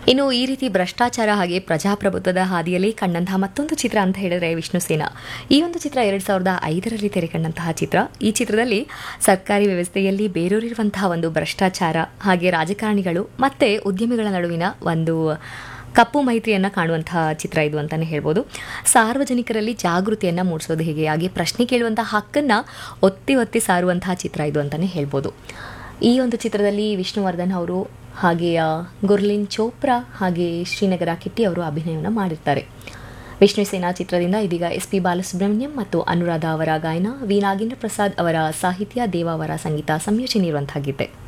ಇನ್ನು ಈ ರೀತಿ ಭ್ರಷ್ಟಾಚಾರ ಹಾಗೆ ಪ್ರಜಾಪ್ರಭುತ್ವದ ಹಾದಿಯಲ್ಲಿ ಕಂಡಂತಹ ಮತ್ತೊಂದು ಚಿತ್ರ ಅಂತ ಹೇಳಿದ್ರೆ ವಿಷ್ಣು ಸೇನಾ ಈ ಒಂದು ಚಿತ್ರ ಎರಡು ಸಾವಿರದ ಐದರಲ್ಲಿ ತೆರೆ ಕಂಡಂತಹ ಚಿತ್ರ ಈ ಚಿತ್ರದಲ್ಲಿ ಸರ್ಕಾರಿ ವ್ಯವಸ್ಥೆಯಲ್ಲಿ ಬೇರೂರಿರುವಂತಹ ಒಂದು ಭ್ರಷ್ಟಾಚಾರ ಹಾಗೆ ರಾಜಕಾರಣಿಗಳು ಮತ್ತೆ ಉದ್ಯಮಿಗಳ ನಡುವಿನ ಒಂದು ಕಪ್ಪು ಮೈತ್ರಿಯನ್ನು ಕಾಣುವಂತಹ ಚಿತ್ರ ಇದು ಅಂತಲೇ ಹೇಳ್ಬೋದು ಸಾರ್ವಜನಿಕರಲ್ಲಿ ಜಾಗೃತಿಯನ್ನು ಮೂಡಿಸೋದು ಹೇಗೆ ಹಾಗೆ ಪ್ರಶ್ನೆ ಕೇಳುವಂತಹ ಹಕ್ಕನ್ನು ಒತ್ತಿ ಒತ್ತಿ ಸಾರುವಂತಹ ಚಿತ್ರ ಇದು ಅಂತಲೇ ಹೇಳ್ಬೋದು ಈ ಒಂದು ಚಿತ್ರದಲ್ಲಿ ವಿಷ್ಣುವರ್ಧನ್ ಅವರು ಹಾಗೆ ಆ, ಗುರ್ಲಿನ್ ಚೋಪ್ರಾ ಹಾಗೆ ಶ್ರೀನಗರ ಕಿಟ್ಟಿ ಅವರು ಅಭಿನಯವನ್ನು ಮಾಡಿರ್ತಾರೆ ವಿಷ್ಣು ಸೇನಾ ಚಿತ್ರದಿಂದ ಇದೀಗ ಎಸ್ ಪಿ ಬಾಲಸುಬ್ರಹ್ಮಣ್ಯಂ ಮತ್ತು ಅನುರಾಧ ಅವರ ಗಾಯನ ವಿ ನಾಗೇಂದ್ರ ಪ್ರಸಾದ್ ಅವರ ಸಾಹಿತ್ಯ ದೇವ ಅವರ ಸಂಗೀತ ಸಂಯೋಜನೆ ಇರುವಂತಹ ಗೀತೆ